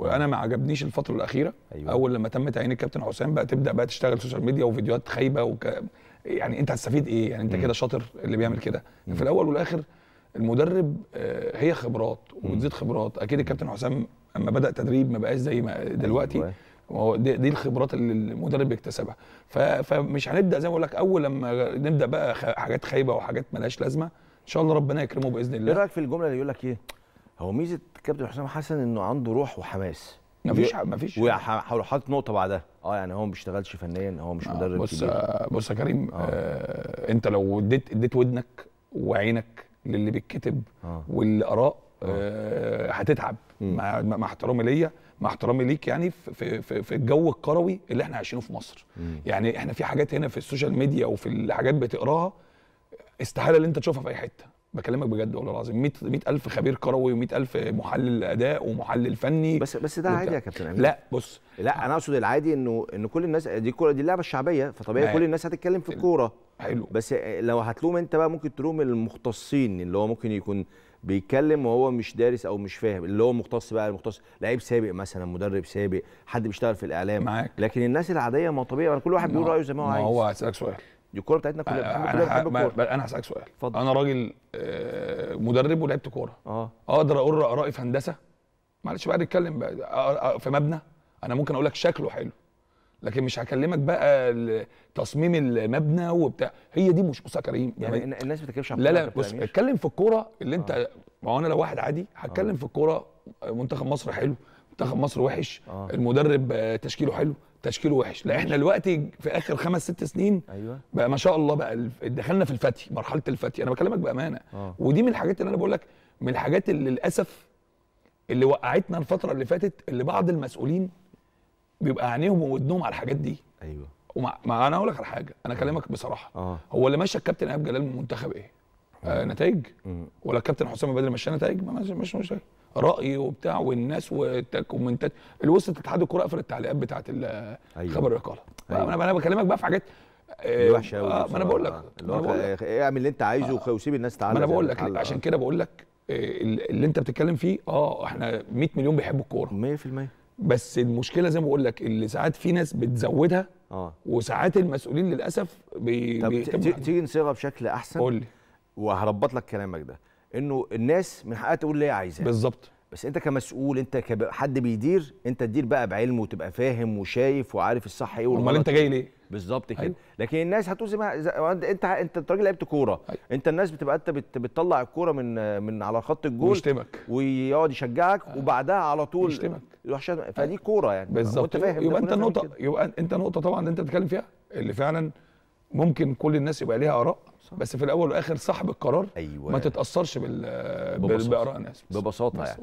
وانا ما عجبنيش الفتره الاخيره أيوة. اول لما تم تعيين الكابتن حسام بقى تبدا بقى تشتغل سوشيال ميديا وفيديوهات خايبه وك... يعني انت هتستفيد ايه يعني انت كده شاطر اللي بيعمل كده في الاول والاخر المدرب آه، هي خبرات وبتزيد خبرات اكيد الكابتن حسام اما بدا تدريب ما بقاش زي ما دلوقتي أيوة. هو دي, دي الخبرات اللي المدرب بيكتسبها ف- فمش هنبدا زي ما بقول لك اول لما نبدا بقى خ- حاجات خايبه وحاجات ملهاش لازمه ان شاء الله ربنا يكرمه باذن ايه الله رايك في الجمله اللي يقول لك ايه هو ميزه كابتن حسام حسن انه عنده روح وحماس مفيش مفيش وهروح حاطط نقطه بعدها اه يعني هو ما بيشتغلش فنيا هو مش مدرب بص كبير آه، بص يا كريم آه انت لو اديت اديت ودنك وعينك للي بيتكتب آه. والاراء آه هتتعب مع, مع احترامي ليا مع احترامي ليك يعني في, في, في, في الجو الكروي اللي احنا عايشينه في مصر يعني احنا في حاجات هنا في السوشيال ميديا وفي الحاجات بتقراها استحاله اللي انت تشوفها في اي حته بكلمك بجد والله العظيم 100 100000 خبير كروي و100000 محلل اداء ومحلل فني بس بس ده وبتاع. عادي يا كابتن امين لا بص لا انا اقصد العادي انه ان كل الناس دي الكوره دي اللعبه الشعبيه فطبيعي ما- كل الناس هتتكلم في الكوره حلو بس لو هتلوم انت بقى ممكن تلوم المختصين اللي هو ممكن يكون بيتكلم وهو مش دارس او مش فاهم اللي هو مختص بقى المختص لعيب سابق مثلا مدرب سابق حد بيشتغل في الاعلام معاك. لكن الناس العاديه ما طبيعي كل واحد بيقول رايه زي ما هو ما عايز هو هسألك سؤال دي الكوره بتاعتنا كلنا بنحب كلنا انا بنحب ما- الكوره ما- انا هسألك سؤال اتفضل. انا راجل آه، مدرب ولعبت كوره اه اقدر اقول ارائي في هندسه معلش بقى نتكلم بقى آه، آه، في مبنى انا ممكن اقول لك شكله حلو لكن مش هكلمك بقى ال- تصميم المبنى وبتاع هي دي مش بص يا كريم يعني لما- الن- الناس ما بتتكلمش عن لا الكورة لا يا كابتن بص أمير. اتكلم في الكوره اللي انت ما هو انا لو واحد عادي هتكلم في الكوره منتخب مصر حلو منتخب مصر وحش آه. المدرب آه، تشكيله حلو تشكيله وحش لا احنا دلوقتي في اخر خمس ست سنين ايوه بقى ما شاء الله بقى الف- دخلنا في الفتي مرحله الفتي انا بكلمك بامانه آه. ودي من الحاجات اللي انا بقول لك من الحاجات اللي للاسف اللي وقعتنا الفتره اللي فاتت اللي بعض المسؤولين بيبقى عينيهم وودنهم على الحاجات دي ايوه ومع ما انا اقول لك على حاجه انا اكلمك بصراحه اه هو اللي مشى الكابتن ايهاب جلال من المنتخب ايه؟ آه نتائج مم. ولا الكابتن حسام بدري مشى نتائج ما مش مش, مش راي وبتاع والناس والكومنتات اللي وصلت اتحاد الكوره قفل التعليقات بتاعت ال- أيوة. خبر الاقاله أيوة. انا انا بكلمك بقى في حاجات دي آه وحشه قوي آه ما انا بقول لك اللي ما هو انا بقول لك خ- اعمل اللي انت عايزه وخ- وسيب الناس تعالى ما انا زي بقول لك تعالى. عشان كده بقول لك آه، اللي انت بتتكلم فيه اه احنا 100 مليون بيحبوا الكوره 100% بس المشكله زي ما بقول لك اللي ساعات في ناس بتزودها اه وساعات المسؤولين للاسف بي طب ت- بيتموا ت- حاجة. تيجي نصيغها بشكل احسن قول لي وهربط لك كلامك ده انه الناس من حقها تقول اللي هي عايزاه بالظبط بس انت كمسؤول انت كحد بيدير انت تدير بقى بعلم وتبقى فاهم وشايف وعارف الصح ايه والغلط امال انت جاي ليه؟ بالظبط كده أيوة. لكن الناس هتقول زي ما زي- انت انت انت أنت راجل لعبت كوره أيوة. انت الناس بتبقى انت بت- بتطلع الكوره من من على خط الجول ويشتمك ويقعد يشجعك وبعدها على طول يشتمك. يروح شاتم. فدي كوره يعني بالظبط وانت فاهم ده يبقى انت كلنا فاهمين النقطه كده. يبقى انت نقطه طبعا اللي انت بتتكلم فيها اللي فعلا ممكن كل الناس يبقى ليها اراء بس في الاول والاخر صاحب القرار ايوه ما تتاثرش بال بال- ببساطة. باراء الناس بس. ببساطه بس. يعني